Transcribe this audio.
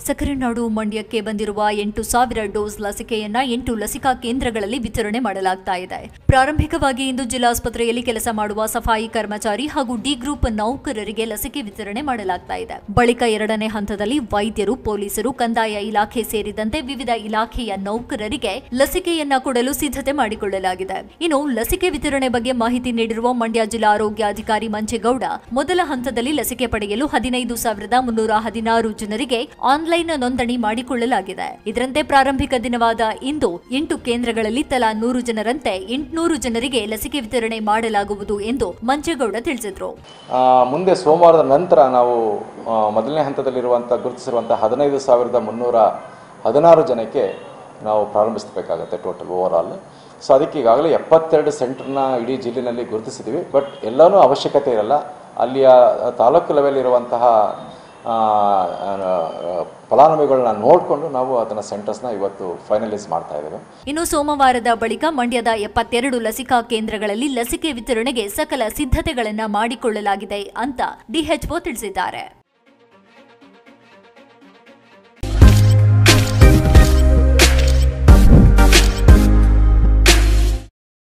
ಸಕ್ಕರೆನಾಡು ಮಂಡ್ಯಕ್ಕೆ ಬಂದಿರುವ ಎಂಟು ಸಾವಿರ ಡೋಸ್ ಲಸಿಕೆಯನ್ನ ಎಂಟು ಲಸಿಕಾ ಕೇಂದ್ರಗಳಲ್ಲಿ ವಿತರಣೆ ಮಾಡಲಾಗ್ತಾ ಇದೆ ಪ್ರಾರಂಭಿಕವಾಗಿ ಇಂದು ಜಿಲ್ಲಾಸ್ಪತ್ರೆಯಲ್ಲಿ ಕೆಲಸ ಮಾಡುವ ಸಫಾಯಿ ಕರ್ಮಚಾರಿ ಹಾಗೂ ಡಿ ಗ್ರೂಪ್ ನೌಕರರಿಗೆ ಲಸಿಕೆ ವಿತರಣೆ ಮಾಡಲಾಗ್ತಾ ಇದೆ ಬಳಿಕ ಎರಡನೇ ಹಂತದಲ್ಲಿ ವೈದ್ಯರು ಪೊಲೀಸರು ಕಂದಾಯ ಇಲಾಖೆ ಸೇರಿದಂತೆ ವಿವಿಧ ಇಲಾಖೆಯ ನೌಕರರಿಗೆ ಲಸಿಕೆಯನ್ನ ಕೊಡಲು ಸಿದ್ಧತೆ ಮಾಡಿಕೊಳ್ಳಲಾಗಿದೆ ಇನ್ನು ಲಸಿಕೆ ವಿತರಣೆ ಬಗ್ಗೆ ಮಾಹಿತಿ ನೀಡಿರುವ ಮಂಡ್ಯ ಜಿಲ್ಲಾ ಆರೋಗ್ಯಾಧಿಕಾರಿ ಮಂಚೇಗೌಡ ಮೊದಲ ಹಂತದಲ್ಲಿ ಲಸಿಕೆ ಪಡೆಯಲು ಹದಿನೈದು ಸಾವಿರದ ಮುನ್ನೂರ ಹದಿನಾರು ಜನರಿಗೆ ಆನ್ಲೈನ್ ನೋಂದಣಿ ಮಾಡಿಕೊಳ್ಳಲಾಗಿದೆ ಇದರಂತೆ ಪ್ರಾರಂಭಿಕ ದಿನವಾದ ಇಂದು ಎಂಟು ಕೇಂದ್ರಗಳಲ್ಲಿ ತಲಾ ನೂರು ಜನರಂತೆ ಎಂಟುನೂರು ಜನರಿಗೆ ಲಸಿಕೆ ವಿತರಣೆ ಮಾಡಲಾಗುವುದು ಎಂದು ಮಂಚೇಗೌಡ ತಿಳಿಸಿದರು ಆ, ಮುಂದೆ ಸೋಮವಾರದ ನಂತರ ನಾವು ಆ, ಮೊದಲನೇ ಹಂತದಲ್ಲಿರುವಂಥ ಗುರುತಿಸಿರುವಂಥ ಹದಿನೈದು ಸಾವಿರದ ಮುನ್ನೂರ ಹದಿನಾರು ಜನಕ್ಕೆ ನಾವು ಪ್ರಾರಂಭಿಸಬೇಕಾಗತ್ತೆ ಟೋಟಲ್ ಓವರ್ ಆಲ್ ಸೊ ಅದಕ್ಕೆ ಈಗಾಗಲೇ ಎಪ್ಪತ್ತೆರಡು ಸೆಂಟರ್ನ ಇಡೀ ಜಿಲ್ಲೆನಲ್ಲಿ ಗುರುತಿಸಿದ್ದೀವಿ ಬಟ್ ಎಲ್ಲನೂ ಅವಶ್ಯಕತೆ ಇರಲ್ಲ ಅಲ್ಲಿಯ ತಾಲೂಕು ಲೆವೆಲ್ ಇರುವಂತಹ ಆ, ಆ, ಫಲಾನುಭವಿಗಳನ್ನ ನೋಡಿಕೊಂಡು ನಾವು ಅದನ್ನು ಸೆಂಟರ್ಸ್ನ ಇವತ್ತು ಫೈನಲೈಸ್ ಮಾಡ್ತಾ ಇದ್ದೇವೆ ಇನ್ನು ಸೋಮವಾರದ ಬಳಿಕ ಮಂಡ್ಯದ ಎಪ್ಪತ್ತೆರಡು ಲಸಿಕಾ ಕೇಂದ್ರಗಳಲ್ಲಿ ಲಸಿಕೆ ವಿತರಣೆಗೆ ಸಕಲ ಸಿದ್ಧತೆಗಳನ್ನ ಮಾಡಿಕೊಳ್ಳಲಾಗಿದೆ ಅಂತ ಡಿಎಚ್ಒ ತಿಳಿಸಿದ್ದಾರೆ